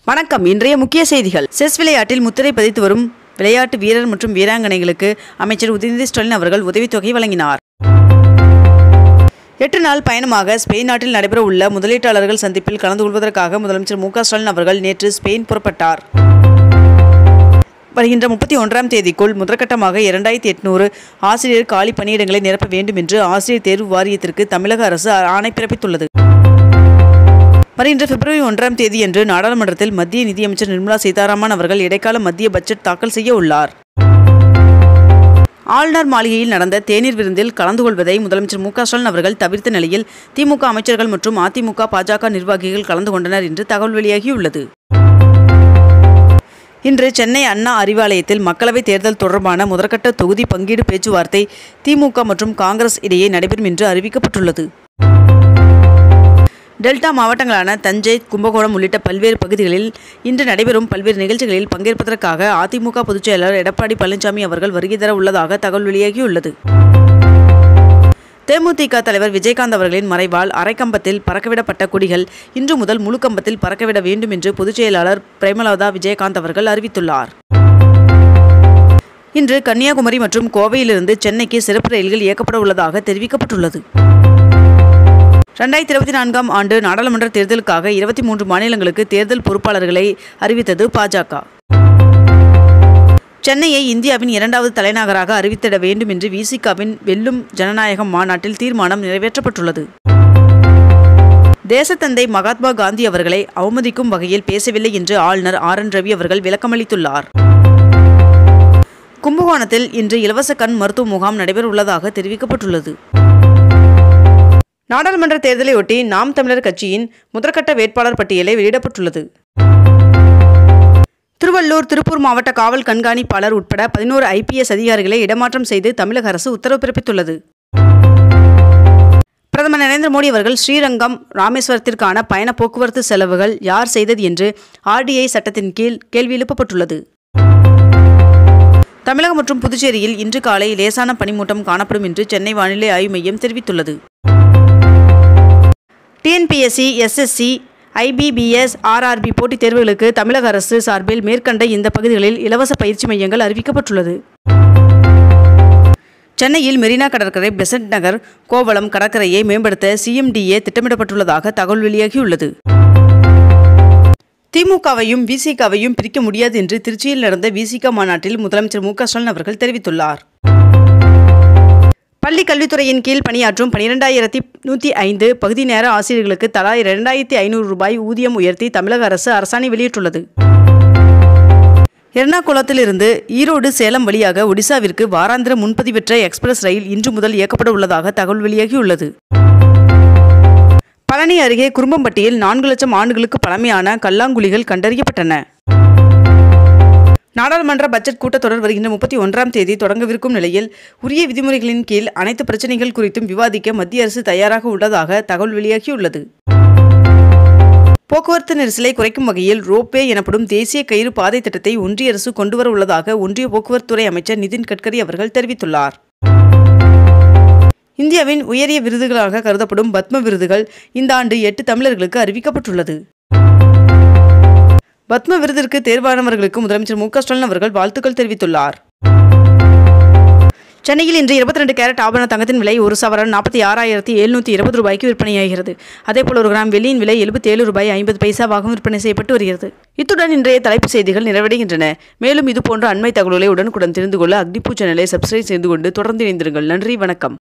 வணக்கம் இன்றைய முக்கிய செய்திகள் செஸ் விளையாட்டில் முத்திரை பதித்து வரும் விளையாட்டு வீரர் மற்றும் வீராங்கனைகளுக்கு அமைச்சர் உதயநிதி ஸ்டாலின் அவர்கள் உதவித்தொகை வழங்கினார் எட்டு நாள் பயணமாக ஸ்பெயின் நாட்டில் நடைபெற உள்ள முதலீட்டாளர்கள் சந்திப்பில் கலந்து கொள்வதற்காக முதலமைச்சர் மு க ஸ்டாலின் அவர்கள் நேற்று ஸ்பெயின் புறப்பட்டார் வருகின்ற முப்பத்தி ஒன்றாம் தேதிக்குள் முதற்கட்டமாக இரண்டாயிரத்தி எட்நூறு ஆசிரியர் காலி பணியிடங்களை நிரப்ப வேண்டும் என்று ஆசிரியர் தேர்வு வாரியத்திற்கு தமிழக அரசு ஆணை பிறப்பித்துள்ளது வருகின்ற பிப்ரவரி ஒன்றாம் தேதியன்று நாடாளுமன்றத்தில் மத்திய நிதியமைச்சர் நிர்மலா சீதாராமன் அவர்கள் இடைக்கால மத்திய பட்ஜெட் தாக்கல் செய்ய உள்ளார் ஆளுநர் மாளிகையில் நடந்த தேநீர் விருந்தில் கலந்து கொள்வதை முதலமைச்சர் மு க ஸ்டாலின் அவர்கள் தவிர்த்த நிலையில் திமுக அமைச்சர்கள் மற்றும் அதிமுக பாஜக நிர்வாகிகள் கலந்து கொண்டனர் என்று தகவல் வெளியாகியுள்ளது இன்று சென்னை அண்ணா அறிவாலயத்தில் மக்களவைத் தேர்தல் தொடர்பான முதற்கட்ட தொகுதி பங்கீடு பேச்சுவார்த்தை திமுக மற்றும் காங்கிரஸ் இடையே நடைபெறும் என்று அறிவிக்கப்பட்டுள்ளது டெல்டா மாவட்டங்களான தஞ்சை கும்பகோணம் உள்ளிட்ட பல்வேறு பகுதிகளில் இன்று நடைபெறும் பல்வேறு நிகழ்ச்சிகளில் பங்கேற்பதற்காக அதிமுக பொதுச் செயலாளர் எடப்பாடி பழனிசாமி அவர்கள் வருகை தர உள்ளதாக தகவல் வெளியாகியுள்ளது தேமுதிக தலைவர் விஜயகாந்த் அவர்களின் மறைவால் அரைக்கம்பத்தில் பறக்கவிடப்பட்ட கொடிகள் இன்று முதல் முழு கம்பத்தில் பறக்கவிட வேண்டும் என்று பொதுச் செயலாளர் பிரேமலதா விஜயகாந்த் அவர்கள் அறிவித்துள்ளார் இன்று கன்னியாகுமரி மற்றும் கோவையிலிருந்து சென்னைக்கு சிறப்பு ரயில்கள் இயக்கப்பட உள்ளதாக தெரிவிக்கப்பட்டுள்ளது ரெண்டாயிரத்தி இருபத்தி நான்காம் ஆண்டு நாடாளுமன்ற தேர்தலுக்காக இருபத்தி மூன்று மாநிலங்களுக்கு தேர்தல் பொறுப்பாளர்களை அறிவித்தது பாஜக சென்னையை இந்தியாவின் இரண்டாவது தலைநகராக அறிவித்திட வேண்டும் என்று விசிகாவின் வெல்லும் ஜனநாயகம் மாநாட்டில் தீர்மானம் நிறைவேற்றப்பட்டுள்ளது தேசத்தந்தை மகாத்மா காந்தி அவர்களை அவமதிக்கும் வகையில் பேசவில்லை என்று ஆளுநர் ஆர் என் ரவி அவர்கள் விளக்கமளித்துள்ளார் கும்பகோணத்தில் இன்று இலவச கண் மருத்துவ முகாம் நடைபெற உள்ளதாக தெரிவிக்கப்பட்டுள்ளது நாடாளுமன்ற தேர்தலையொட்டி நாம் தமிழர் கட்சியின் முதற்கட்ட வேட்பாளர் பட்டியலை வெளியிடப்பட்டுள்ளது திருவள்ளூர் திருப்பூர் மாவட்ட காவல் கண்காணிப்பாளர் உட்பட பதினோரு ஐபிஎஸ் அதிகாரிகளை இடமாற்றம் செய்து தமிழக அரசு உத்தரவு பிறப்பித்துள்ளது பிரதமர் நரேந்திர மோடி அவர்கள் ஸ்ரீரங்கம் ராமேஸ்வரத்திற்கான பயண போக்குவரத்து செலவுகள் யார் செய்தது என்று ஆர்டிஐ சட்டத்தின் கீழ் கேள்வி எழுப்பப்பட்டுள்ளது தமிழகம் மற்றும் புதுச்சேரியில் இன்று காலை லேசான பனிமூட்டம் காணப்படும் என்று சென்னை வானிலை ஆய்வு மையம் தெரிவித்துள்ளது டிஎன்பிஎஸ்சி எஸ்எஸ்சி ஐபிபிஎஸ் ஆர்ஆர்பி போட்டித் தேர்வுகளுக்கு தமிழக அரசு சார்பில் மேற்கண்ட இந்த பகுதிகளில் இலவச பயிற்சி மையங்கள் அறிவிக்கப்பட்டுள்ளது சென்னையில் மெரினா கடற்கரை பெசன்ட் நகர் கோவளம் கடற்கரையை மேம்படுத்த சிஎம்டிஏ திட்டமிடப்பட்டுள்ளதாக தகவல் வெளியாகியுள்ளது திமுகவையும் விசிகாவையும் பிரிக்க முடியாது என்று திருச்சியில் நடந்த விசிக மாநாட்டில் முதலமைச்சர் மு க ஸ்டாலின் அவர்கள் தெரிவித்துள்ளார் பள்ளி கல்வித்துறையின் கீழ் பணியாற்றும் பனிரெண்டாயிரத்தி நூற்றி ஐந்து பகுதி நேர ஆசிரியர்களுக்கு தலா இரண்டாயிரத்தி ஐநூறு ரூபாய் ஊதியம் உயர்த்தி தமிழக அரசு அரசாணை வெளியிட்டுள்ளது எர்ணாகுளத்திலிருந்து ஈரோடு சேலம் வழியாக ஒடிசாவிற்கு வாராந்திர முன்பதிவற்ற எக்ஸ்பிரஸ் ரயில் இன்று முதல் இயக்கப்பட உள்ளதாக தகவல் வெளியாகியுள்ளது பழனி அருகே குறும்பம்பட்டியில் நான்கு லட்சம் ஆண்டுகளுக்கு பழமையான கல்லாங்குழிகள் கண்டறியப்பட்டன நாடாளுமன்ற பட்ஜெட் கூட்டத்தொடர் வருகின்ற முப்பத்தி ஒன்றாம் தேதி தொடங்கவிருக்கும் நிலையில் உரிய விதிமுறைகளின் கீழ் அனைத்து பிரச்சனைகள் குறித்தும் விவாதிக்க மத்திய அரசு தயாராக உள்ளதாக தகவல் வெளியாகியுள்ளது போக்குவரத்து நெரிசலை குறைக்கும் வகையில் ரோப்வே எனப்படும் தேசிய கயிறு பாதை திட்டத்தை ஒன்றிய அரசு கொண்டுவர உள்ளதாக ஒன்றிய போக்குவரத்துறை அமைச்சர் நிதின் கட்கரி அவர்கள் தெரிவித்துள்ளார் இந்தியாவின் உயரிய விருதுகளாக கருதப்படும் பத்ம விருதுகள் இந்த ஆண்டு எட்டு தமிழர்களுக்கு அறிவிக்கப்பட்டுள்ளது பத்ம விருதிற்கு தேர்வானவர்களுக்கு முதலமைச்சர் மு க ஸ்டாலின் அவர்கள் வாழ்த்துக்கள் தெரிவித்துள்ளார் சென்னையில் இன்று இருபத்தி ரெண்டு கேரட் ஆபரண தங்கத்தின் விலை ஒரு சவரன் நாற்பத்தி ஆறாயிரத்தி எழுநூற்றி இருபது ரூபாய்க்கு விற்பனையாகிறது அதேபோல் ஒரு கிராம் வெள்ளியின் விலை எழுபத்தி ஏழு ரூபாய் ஐம்பது பைசாவாகவும் விற்பனை செய்யப்பட்டு வருகிறது இத்துடன் இன்றைய தலைப்புச் செய்திகள் நிறைவடைகின்றன மேலும் இதுபோன்ற அண்மை தகவல்களை உடனுக்குடன் தெரிந்து கொள்ள அக்னிபூ சேனலை சப்ஸ்கிரைப் செய்து கொண்டு தொடர்ந்து இணைந்திருங்கள் நன்றி வணக்கம்